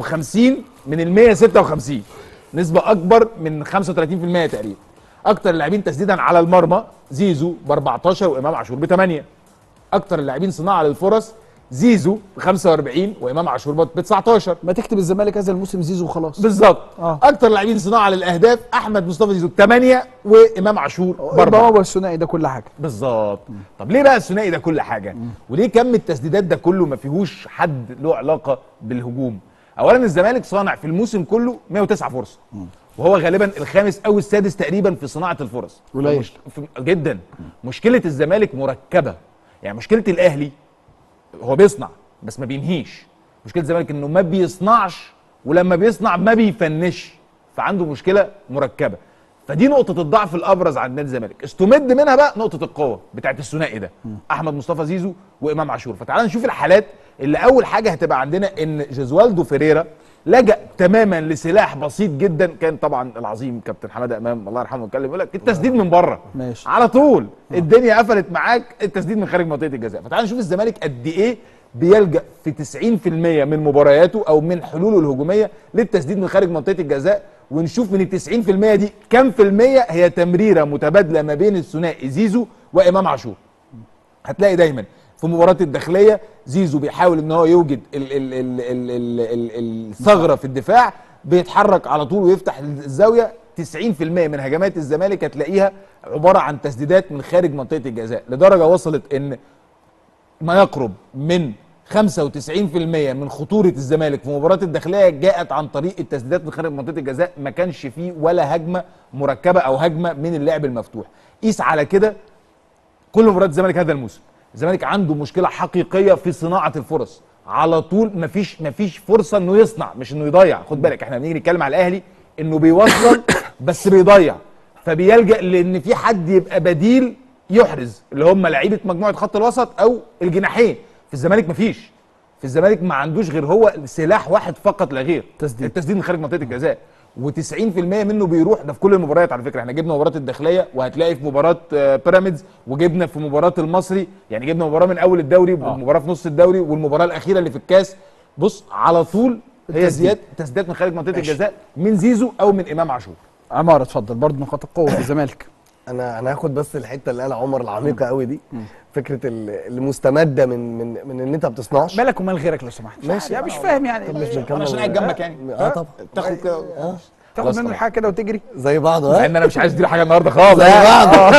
56 من ال 156 نسبه اكبر من 35% تقريبا اكتر اللاعبين تسديدا على المرمى زيزو ب 14 وامام عاشور ب 8 اكتر اللاعبين صناعه للفرص زيزو ب 45 وامام عاشور ب 19 ما تكتب الزمالك هذا الموسم زيزو وخلاص بالظبط آه. اكتر لاعبين صناعه للاهداف احمد مصطفى زيزو ب 8 وامام عاشور ب يبقى 4 هو الثنائي ده كل حاجه بالظبط طب ليه بقى الثنائي ده كل حاجه وليه كم التسديدات ده كله ما فيهوش حد له علاقه بالهجوم اولا الزمالك صانع في الموسم كله 109 فرصه وهو غالبا الخامس او السادس تقريبا في صناعه الفرص قليل. مش- في- جدا مشكله الزمالك مركبه يعني مشكله الاهلي هو بيصنع بس ما بينهيش مشكله الزمالك انه ما بيصنعش ولما بيصنع ما بيفنش فعنده مشكله مركبه فدي نقطة الضعف الأبرز عند نادي الزمالك، استمد منها بقى نقطة القوة بتاعت الثنائي ده، أحمد مصطفى زيزو وإمام عاشور، فتعال نشوف الحالات اللي أول حاجة هتبقى عندنا إن جيزوالدو فيريرا لجأ تماما لسلاح بسيط جدا كان طبعا العظيم كابتن حماده امام الله يرحمه اتكلم يقول لك التسديد من بره ماشي. على طول الدنيا قفلت معاك التسديد من خارج منطقه الجزاء فتعال نشوف الزمالك قد ايه بيلجا في 90% من مبارياته او من حلوله الهجوميه للتسديد من خارج منطقه الجزاء ونشوف من ال 90% دي كم في المية هي تمريره متبادله ما بين الثنائي زيزو وامام عاشور هتلاقي دايما في مباراة الداخلية زيزو بيحاول ان هو يوجد ال ال ال ال ال ال الثغرة في الدفاع بيتحرك على طول ويفتح الزاوية 90% من هجمات الزمالك هتلاقيها عبارة عن تسديدات من خارج منطقة الجزاء لدرجة وصلت ان ما يقرب من 95% من خطورة الزمالك في مباراة الداخلية جاءت عن طريق التسديدات من خارج منطقة الجزاء ما كانش فيه ولا هجمة مركبة او هجمة من اللعب المفتوح قيس على كده كل مباريات الزمالك هذا الموسم الزمالك عنده مشكله حقيقيه في صناعه الفرص على طول مفيش مفيش فرصه انه يصنع مش انه يضيع خد بالك احنا بنيجي نتكلم على الاهلي انه بيوصل بس بيضيع فبيلجا لان في حد يبقى بديل يحرز اللي هم لعيبه مجموعه خط الوسط او الجناحين في الزمالك مفيش في الزمالك ما عندوش غير هو سلاح واحد فقط لا غير تسديد. التسديد من خارج منطقه الجزاء و90% منه بيروح ده في كل المباريات على فكره احنا جبنا مباراه الداخليه وهتلاقي في مباراه آه، بيراميدز وجبنا في مباراه المصري يعني جبنا مباراه من اول الدوري ومباراه في نص الدوري والمباراه الاخيره اللي في الكاس بص على طول هي التسديد. زياده تسديدات من خارج منطقه الجزاء من زيزو او من امام عاشور عمار اتفضل برضه نقاط القوه في الزمالك انا انا هاخد بس الحته اللي قالها عمر العميقه قوي دي فكره ال- المستمده من من من ان انت ما بتصنعش مالك ومال غيرك لو سمحت ماشي. يعني مش فاهم يعني طب مش إيه؟ بنكمل انا عشان قاعد جنبك يعني اه طبعا تاخد كده اه تاخد خلاص منه طبعا. الحاجه كده وتجري زي بعض مع ها ان انا مش عايز اديله حاجه النهارده خالص زي بعض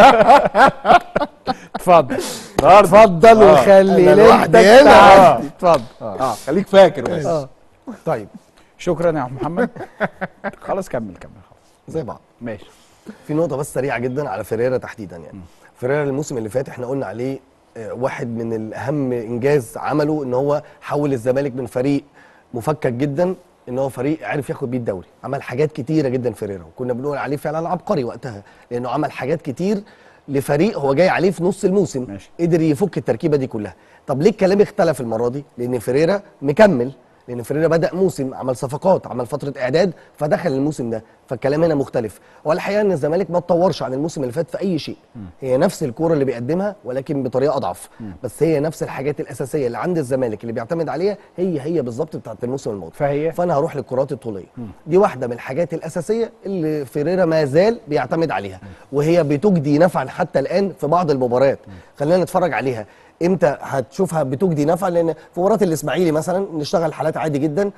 اتفضل اتفضل آه. وخلي أنا لوحدي ليلتك هنا. تعدي اتفضل اه خليك فاكر بس اه طيب شكرا يا محمد خلاص كمل كمل خلاص زي بعض ماشي في نقطه بس سريعه جدا على فيريرا تحديدا يعني فيريرا الموسم اللي فات احنا قلنا عليه آه، واحد من الاهم انجاز عمله ان هو حول الزمالك من فريق مفكك جدا ان هو فريق عرف ياخد بيه الدوري عمل حاجات كتيره جدا فيريرا وكنا بنقول عليه فعلا عبقري وقتها لانه عمل حاجات كتير لفريق هو جاي عليه في نص الموسم ماشي. قدر يفك التركيبه دي كلها طب ليه الكلام اختلف المره دي لان فيريرا مكمل لان فريرا بدا موسم عمل صفقات عمل فتره اعداد فدخل الموسم ده فالكلام هنا مختلف والحقيقه ان الزمالك ما اتطورش عن الموسم اللي فات في اي شيء هي نفس الكوره اللي بيقدمها ولكن بطريقه اضعف بس هي نفس الحاجات الاساسيه اللي عند الزمالك اللي بيعتمد عليها هي هي بالظبط بتاعت الموسم الماضي فهي فانا هروح للكرات الطوليه دي واحده من الحاجات الاساسيه اللي فيريرا ما زال بيعتمد عليها وهي بتجدي نفعا حتى الان في بعض المباريات خلينا نتفرج عليها امتى هتشوفها بتجدي نفعا لان في مباراه الاسماعيلي مثلا نشتغل حالات عادي جدا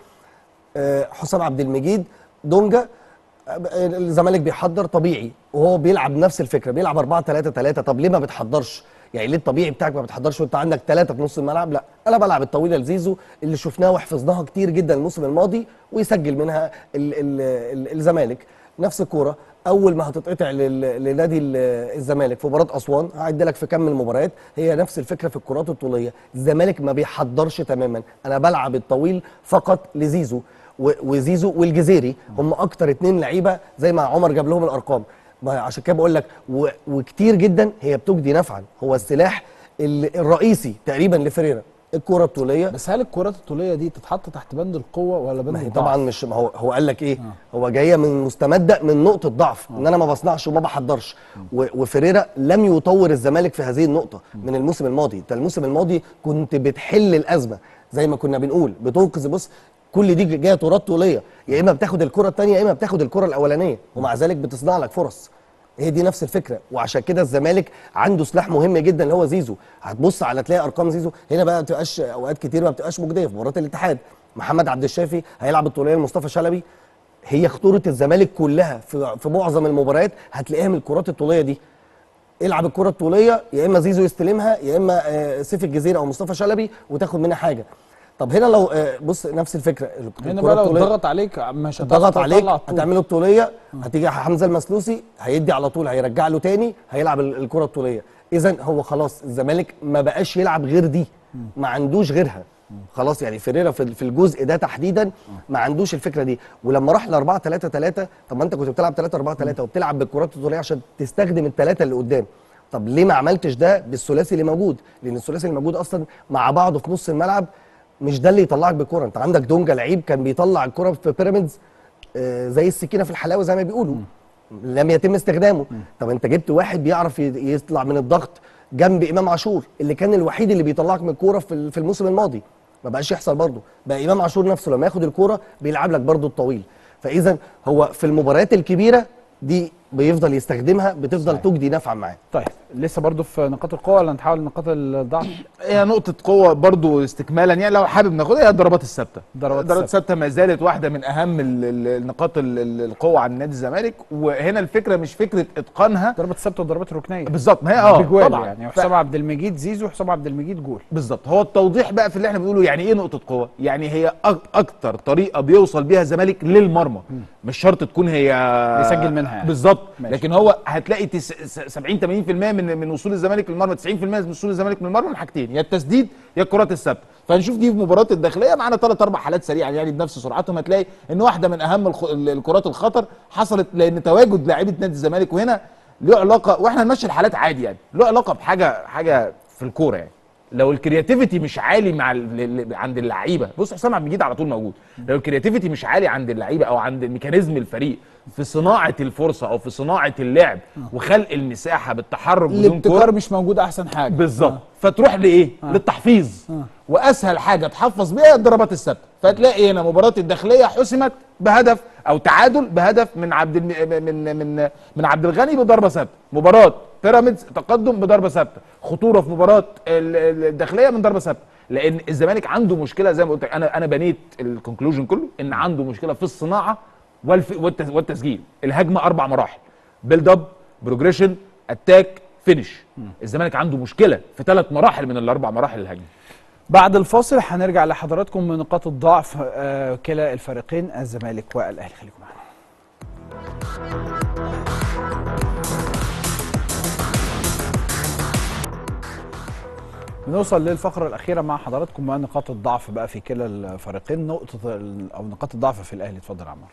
آه، حسام عبد المجيد دونجا آه، الزمالك بيحضر طبيعي وهو بيلعب نفس الفكره بيلعب 4 3 3 طب ليه ما بتحضرش يعني ليه الطبيعي بتاعك ما بتحضرش وانت عندك ثلاثه في نص الملعب لا انا بلعب الطويله لزيزو اللي شفناها وحفظناها كتير جدا الموسم الماضي ويسجل منها ال ال ال الزمالك نفس الكوره اول ما هتتقطع لل- لنادي ال- الزمالك في مباراه اسوان هعد لك في كم من المباريات هي نفس الفكره في الكرات الطوليه الزمالك ما بيحضرش تماما انا بلعب الطويل فقط لزيزو و- وزيزو والجزيري هم اكتر اتنين لعيبه زي ما عمر جاب لهم الارقام ما عشان كده بقول لك و- وكتير جدا هي بتجدي نفعا هو السلاح ال- الرئيسي تقريبا لفريرا الكره الطوليه بس هل الكرات الطوليه دي تتحط تحت بند القوه ولا بند ما هي الضعف؟ طبعا مش ما هو هو قال لك ايه هو جايه من مستمده من نقطه ضعف ان انا ما بصنعش وما بحضرش و- وفريرا لم يطور الزمالك في هذه النقطه من الموسم الماضي انت الموسم الماضي كنت بتحل الازمه زي ما كنا بنقول بتنقذ بص كل دي جايه كرات طوليه يا اما بتاخد الكره الثانيه يا اما بتاخد الكره الاولانيه ومع ذلك بتصنع لك فرص هي دي نفس الفكره وعشان كده الزمالك عنده سلاح مهم جدا اللي هو زيزو هتبص على تلاقي ارقام زيزو هنا بقى ما بتبقاش اوقات كتير ما بتبقاش مجديه في مباراه الاتحاد محمد عبد الشافي هيلعب الطوليه لمصطفى شلبي هي خطوره الزمالك كلها في في معظم المباريات هتلاقيها من الكرات الطوليه دي العب الكره الطوليه يا اما زيزو يستلمها يا اما آه، سيف الجزيره او مصطفى شلبي وتاخد منها حاجه طب هنا لو آه، بص نفس الفكره هنا الكرة بقى لو الطولية- ضغط عليك مش هتعرف ضغط عليك تطلع الطول. هتعمله الطوليه هتيجي حمزه المسلوسي هيدي على طول هيرجع له تاني هيلعب ال- الكره الطوليه اذا هو خلاص الزمالك ما بقاش يلعب غير دي ما عندوش غيرها خلاص يعني فيريرا في في الجزء ده تحديدا ما عندوش الفكره دي ولما راح ل 4 3 3 طب ما انت كنت بتلعب 3 4 3 وبتلعب بالكرات الطوليه عشان تستخدم الثلاثه اللي قدام طب ليه ما عملتش ده بالثلاثي اللي موجود لان الثلاثي اللي موجود اصلا مع بعضه في نص الملعب مش ده اللي يطلعك بالكره انت عندك دونجا لعيب كان بيطلع الكره في بيراميدز آه، زي السكينه في الحلاوه زي ما بيقولوا لم يتم استخدامه طب انت جبت واحد بيعرف ي- يطلع من الضغط جنب امام عاشور اللي كان الوحيد اللي بيطلعك من الكوره في ال- في الموسم الماضي ما بقاش يحصل برضه بقى امام عاشور نفسه لما ياخد الكوره بيلعب لك برضه الطويل فاذا هو في المباريات الكبيره دي بيفضل يستخدمها بتفضل صحيح. تجدي نفعا معاه طيب لسه برضو في نقاط القوه ولا نحاول نقاط الضعف هي نقطة قوة برضو استكمالا يعني لو حابب ناخدها هي الضربات الثابتة ضربات الضربات الثابتة ما زالت واحدة من أهم ال- ال- النقاط ال- ال- القوة عند نادي الزمالك وهنا الفكرة مش فكرة إتقانها ضربات الثابته والضربات الركنيه بالظبط ما هي اه بجوال طبعا يعني ف- حسام عبد المجيد زيزو حسام عبد المجيد جول بالظبط هو التوضيح بقى في اللي احنا بنقوله يعني ايه نقطة قوة؟ يعني هي أك اكتر طريقة بيوصل بيها الزمالك للمرمى مش شرط تكون هي يسجل منها يعني. بالظبط ماشي. لكن هو هتلاقي تس... س- 70 80% من من وصول الزمالك للمرمى 90% من وصول الزمالك للمرمى من حاجتين يا التسديد يا الكرات الثابتة فهنشوف دي في مباراة الداخلية معانا ثلاث اربع حالات سريعا يعني بنفس سرعتهم هتلاقي ان واحدة من اهم الخ... ال- الكرات الخطر حصلت لان تواجد لاعيبة نادي الزمالك وهنا له علاقة واحنا هنمشي الحالات عادي يعني له علاقة بحاجة حاجة في الكورة يعني لو الكرياتيفيتي مش عالي مع ال- ال- عند اللعيبه بص حسام عبد المجيد على طول موجود لو الكرياتيفيتي مش عالي عند اللعيبه او عند ميكانيزم الفريق في صناعه الفرصه او في صناعه اللعب وخلق المساحه بالتحرك بدون الابتكار كوره مش موجود احسن حاجه بالظبط فتروح لايه للتحفيظ واسهل حاجه تحفظ بيها الضربات الثابته فتلاقي هنا مباراه الداخليه حسمت بهدف او تعادل بهدف من عبد الم... من من من عبد الغني بضربه ثابته مباراه بيراميدز تقدم بضربه ثابته خطوره في مباراه ال- ال- الداخليه من ضربه ثابته لان الزمالك عنده مشكله زي ما قلت لك، انا انا بنيت الكونكلوجن كله ان عنده مشكله في الصناعه والف... والت- والتسجيل الهجمه اربع مراحل بيلد اب بروجريشن اتاك فينش الزمالك عنده مشكله في ثلاث مراحل من الاربع مراحل الهجمه بعد الفاصل هنرجع لحضراتكم من نقاط الضعف آه، كلا الفريقين الزمالك والاهلي خليكم معانا بنوصل للفقرة الأخيرة مع حضراتكم مع نقاط الضعف بقى في كلا الفريقين نقطة ال- أو نقاط الضعف في الأهلي اتفضل يا عمار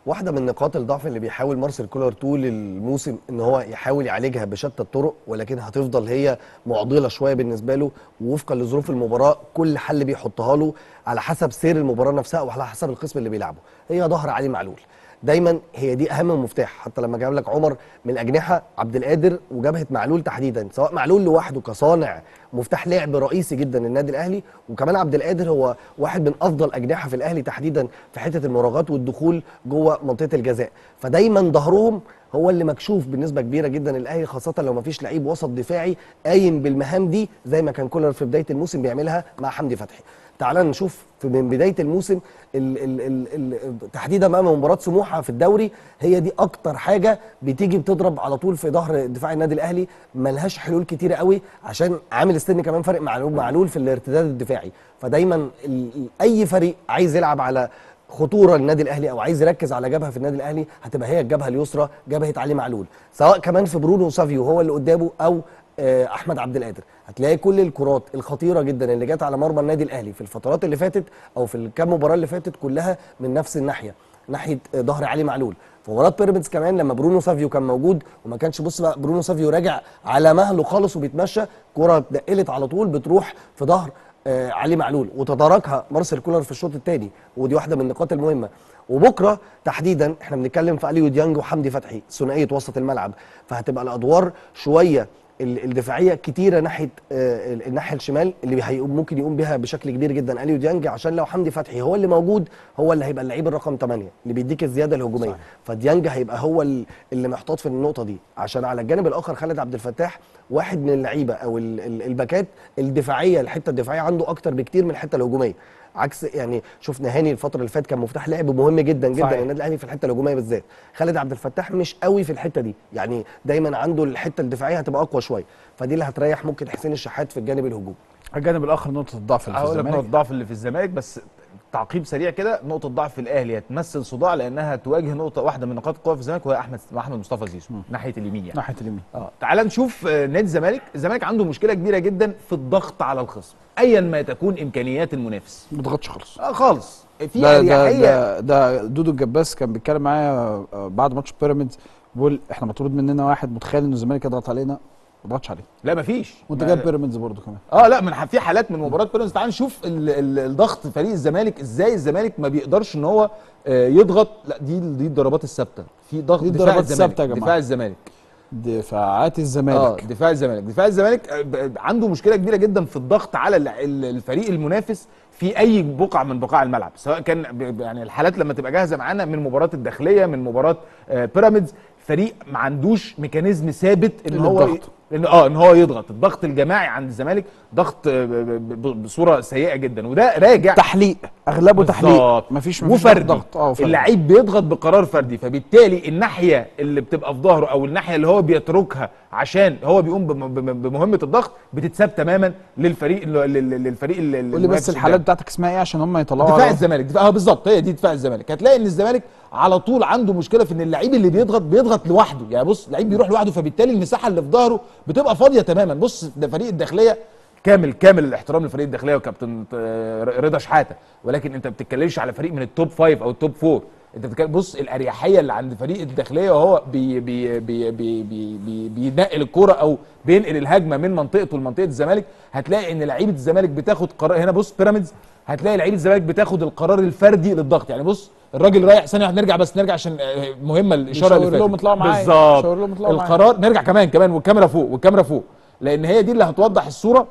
واحده من نقاط الضعف اللي بيحاول مارسيل كولر طول الموسم ان هو يحاول يعالجها بشتى الطرق ولكن هتفضل هي معضله شويه بالنسبه له ووفقا لظروف المباراه كل حل بيحطها له على حسب سير المباراه نفسها وعلى حسب القسم اللي بيلعبه هي ظهر علي معلول دايما هي دي اهم مفتاح حتى لما جاب لك عمر من الاجنحه عبد القادر وجبهه معلول تحديدا سواء معلول لوحده كصانع مفتاح لعب رئيسي جدا للنادي الاهلي وكمان عبد القادر هو واحد من افضل اجنحه في الاهلي تحديدا في حته المراوغات والدخول جوه منطقه الجزاء فدايما ظهرهم هو اللي مكشوف بنسبه كبيره جدا الاهلي خاصه لو ما فيش لعيب وسط دفاعي قايم بالمهام دي زي ما كان كولر في بدايه الموسم بيعملها مع حمدي فتحي تعال نشوف في- من بدايه الموسم ال ال ال ال تحديدا امام مباراه سموحه في الدوري هي دي اكتر حاجه بتيجي بتضرب على طول في ظهر دفاع النادي الاهلي ملهاش حلول كتيره قوي عشان عامل السن كمان فارق معلول معلول في الارتداد الدفاعي فدايما ال- ال- اي فريق عايز يلعب على خطوره للنادي الاهلي او عايز يركز على جبهه في النادي الاهلي هتبقى هي الجبهه اليسرى جبهه علي معلول سواء كمان في برونو سافيو هو اللي قدامه او آه، احمد عبد القادر هتلاقي كل الكرات الخطيره جدا اللي جت على مرمى النادي الاهلي في الفترات اللي فاتت او في الكام مباراه اللي فاتت كلها من نفس الناحيه ناحيه آه، ظهر علي معلول في مباراه بيراميدز كمان لما برونو سافيو كان موجود وما كانش بص بقى برونو سافيو راجع على مهله خالص وبيتمشى كره اتنقلت على طول بتروح في ظهر آه، علي معلول وتداركها مارسيل كولر في الشوط الثاني ودي واحده من النقاط المهمه وبكره تحديدا احنا بنتكلم في اليو ديانج وحمدي فتحي ثنائيه وسط الملعب فهتبقى الادوار شويه ال- الدفاعيه كتيره ناحيه آه، ال- الناحيه الشمال اللي هيقوم ممكن يقوم بيها بشكل كبير جدا اليو ديانج عشان لو حمدي فتحي هو اللي موجود هو اللي هيبقى اللعيب الرقم 8 اللي بيديك الزياده الهجوميه صحيح. فديانج هيبقى هو ال- اللي محطوط في النقطه دي عشان على الجانب الاخر خالد عبد الفتاح واحد من اللعيبه او ال- ال- الباكات الدفاعيه الحته الدفاعيه عنده اكتر بكتير من الحته الهجوميه عكس يعني شفنا هاني الفتره اللي فاتت كان مفتاح لعب مهم جدا جدا صحيح. للنادي الاهلي في الحته الهجوميه بالذات خالد عبد الفتاح مش قوي في الحته دي يعني دايما عنده الحته الدفاعيه هتبقى اقوى شويه فدي اللي هتريح ممكن حسين الشحات في الجانب الهجومي الجانب الاخر نقطه الضعف اللي في هقول لك نقطه الزمالك الضعف اللي في الزمالك بس تعقيب سريع كده نقطه ضعف في الاهلي هتمثل صداع لانها تواجه نقطه واحده من نقاط القوه في الزمالك وهي احمد احمد مصطفى زيزو ناحيه اليمين يعني ناحيه اليمين اه تعال نشوف آه، نادي الزمالك الزمالك عنده مشكله كبيره جدا في الضغط على الخصم ايا ما تكون امكانيات المنافس ما بيضغطش خالص آه خالص في ده ده, اريحيه ده ده دودو الجباس كان بيتكلم معايا آه، بعد ماتش بيراميدز بيقول احنا مطرود مننا واحد متخيل ان الزمالك يضغط علينا ما ضغطش عليه لا مفيش وانت ما- جايب بيراميدز برضه كمان اه لا من في حالات من مباراه بيراميدز تعال نشوف ال ال الضغط فريق الزمالك ازاي الزمالك ما بيقدرش ان هو آه، يضغط لا دي دي الضربات الثابته في ضغط دي دفاع الضربات الزمالك الثابتة يا جماعة. دفاع الزمالك دفاعات اه الزمالك دفاع الزمالك دفاع الزمالك آه، ب- عنده مشكله كبيره جدا في الضغط على ال- ال- الفريق المنافس في اي بقعه من بقاع الملعب سواء كان ب- ب- يعني الحالات لما تبقى جاهزه معانا من مباراه الداخليه من مباراه آه، بيراميدز فريق ما عندوش ميكانيزم ثابت ان هو للضغط. ان اه ان هو يضغط الضغط الجماعي عند الزمالك ضغط آه، ب- ب- بصوره سيئه جدا وده راجع تحليق اغلبه تحليق بالظبط. مفيش مفيش وفردي ضغط اه وفردي. اللعيب بيضغط بقرار فردي فبالتالي الناحيه اللي بتبقى في ظهره او الناحيه اللي هو بيتركها عشان هو بيقوم بم- بم- بمهمه الضغط بتتساب تماما للفريق لل- لل- للفريق ال- قول لي المنافس بس الحالات قدامه. بتاعتك اسمها ايه عشان هم يطلعوا دفاع على- الزمالك دفاع اه بالظبط هي دي دفاع الزمالك هتلاقي ان الزمالك على طول عنده مشكله في ان اللعيب اللي بيضغط بيضغط لوحده يعني بص لعيب بيروح لوحده فبالتالي المساحه اللي في ظهره بتبقى فاضيه تماما بص ده فريق الداخليه كامل كامل الاحترام لفريق الداخليه وكابتن آه، رضا شحاته ولكن انت ما بتتكلمش على فريق من التوب فايف او التوب فور انت بتتكلم بص الاريحيه اللي عند فريق الداخليه وهو بي بي بي بي بي بي بينقل الكره او بينقل الهجمه من منطقته لمنطقه الزمالك هتلاقي ان لعيبه الزمالك بتاخد قرار هنا بص بيراميدز هتلاقي لعيبه الزمالك بتاخد القرار الفردي للضغط يعني بص الراجل رايح ثانيه واحدة، نرجع بس نرجع عشان آه، مهمه الاشاره اللي بيشاور فاتت لهم اطلعوا معايا. بالظبط بيشاور لهم اطلعوا معايا. القرار نرجع كمان كمان والكاميرا فوق والكاميرا فوق لان هي دي اللي هتوضح الصوره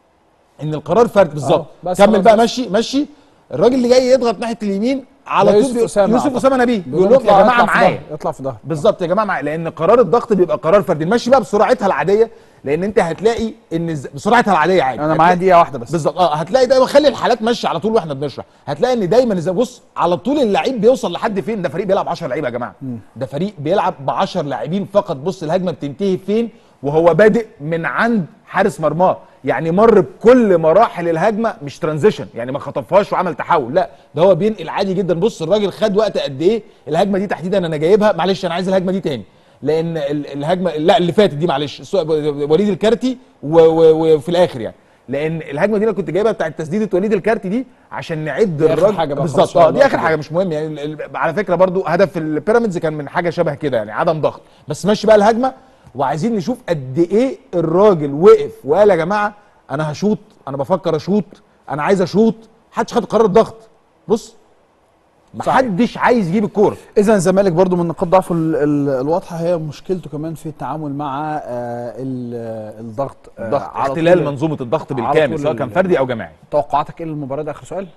ان القرار فرد بالظبط بس كمل خلاص بقى بس. مشي مشي الراجل اللي جاي يضغط ناحيه اليمين على ده طول يوسف بي- أسامة يوسف أعتقد. اسامه نبيه بيقول بيقول لهم اطلع- يا جماعه اطلع في معايا ظهر، اطلع في ظهر بالظبط يا جماعه معايا لان قرار الضغط بيبقى قرار فردي نمشي بقى بسرعتها العاديه لان انت هتلاقي ان الز- بسرعتها العاديه عادي انا معايا دقيقه واحده بس بالظبط اه هتلاقي دايما خلي الحالات ماشيه على طول واحنا بنشرح هتلاقي ان دايما اذا بص على طول اللعيب بيوصل لحد فين ده فريق بيلعب 10 لعيبه يا جماعه ده فريق بيلعب ب 10 لاعبين فقط بص الهجمه بتنتهي فين وهو بادئ من عند حارس مرماه يعني مر بكل مراحل الهجمه مش ترانزيشن يعني ما خطفهاش وعمل تحول لا ده هو بينقل عادي جدا بص الراجل خد وقت قد ايه الهجمه دي تحديدا انا جايبها معلش انا عايز الهجمه دي تاني لان ال- الهجمه لا اللي فاتت دي معلش سو- وليد الكارتي و- و- وفي الاخر يعني لان الهجمه دي انا كنت جايبها بتاعت تسديده وليد الكارتي دي عشان نعد دي آخر الراجل حاجة بقى بالظبط خلاص، اه دي اللقطة اخر دي. حاجه مش مهم يعني ال- ال- على فكره برضو هدف البيراميدز كان من حاجه شبه كده يعني عدم ضغط بس ماشي بقى الهجمه وعايزين نشوف قد ايه الراجل وقف وقال يا جماعه انا هشوط انا بفكر اشوط انا عايز اشوط محدش خد قرار الضغط بص محدش عايز يجيب الكوره اذا الزمالك برضو من نقاط ضعفه ال- ال- الواضحه هي مشكلته كمان في التعامل مع آه، ال- الضغط آه، ضغط على اختلال طول. منظومه الضغط على بالكامل طول سواء ال- كان فردي او جماعي توقعاتك ايه للمباراه ده اخر سؤال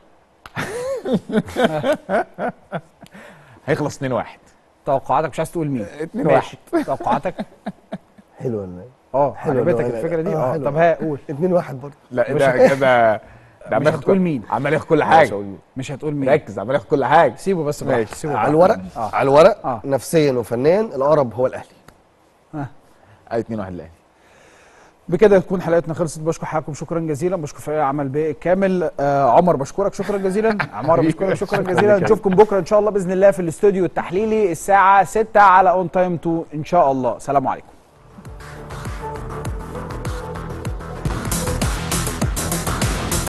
هيخلص 2-1 توقعاتك مش عايز تقول مين 2-1 توقعاتك حلو ولا اه حلو عجبتك النوع ده. الفكره دي آه، اه حلو. طب ها قول 2 1 برضه لا مش ده كده ده عمال مش ياخد هتقول كل- مين. عمال ياخد كل مش حاجه هقول مين. مش هتقول مين ركز عمال ياخد كل حاجه سيبه بس ماشي. براحته سيبه على براحته. الورق اه على الورق آه. نفسيا وفنيا الاقرب هو الاهلي اي 2 1 الاهلي بكده تكون حلقتنا خلصت بشكر حضراتكم شكرا جزيلا بشكر فريق عمل بالكامل آه عمر بشكرك شكرا جزيلا عمار بشكرك شكرا جزيلا نشوفكم بكره ان شاء الله باذن الله في الاستوديو التحليلي الساعه 6 على اون تايم 2 ان شاء الله سلام عليكم